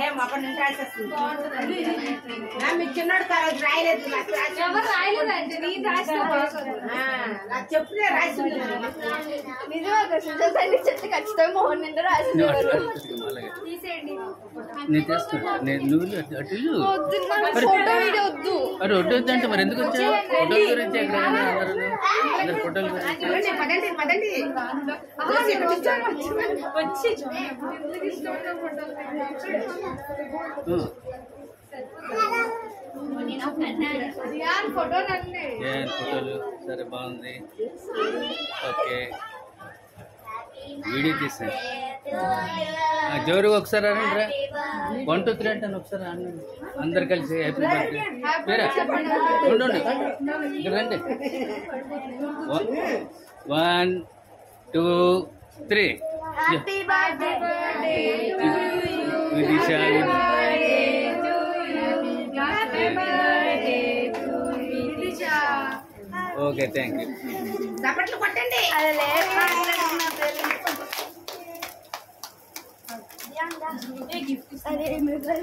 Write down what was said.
ఏ మొక్క నుంచి రాసేస్తుంది నా మీ చిన్నోడు తర్వాత రాయలేదు నాకు రాసి ఎవరు రాయలేదంటే నేను రాసిన ఆ, నాకు చెప్పులే రాసి ఉంది. నిజమే సుజాత అండి చెట్టు ఖచ్చితంగా మోహన్ నిండా రాసింది నువ్వు అటు ఎవరు అటు అలాగే తీసేయండి నేను తెస్తున్నా నేను నువ్వు ఇల్లు అటు అటు ఇల్లు వద్దు నాకు ఫోటో వీడియో వద్దు అటు వడ్డీ వద్దంటే మరి ఎందుకు వచ్చావు ఫోటోల గురించి ఎక్కడ అందరూ అందరు ఫోటోల గురించి పదండి, పదండి పదండి వచ్చి ఎందుకు ఇష్టం ఉన్న ఫోటోలు రియాన్ ఫోటో నన్ను ఏ ఫోటోలు సరే బాగుంది ఓకే వీడియో తీసాను ఆ, జోరుగా ఒకసారి అనండి రా వన్ టూ త్రీ అంటాను ఒకసారి అనండి అందరు కలిసి హ్యాపీ బర్త్డే పేరా ఉండండి ఇక్కడ రండి one two three happy birthday Vidisha happy birthday to Vidisha okay thank you చప్పట్లు కొట్టండి అది లేదు అదే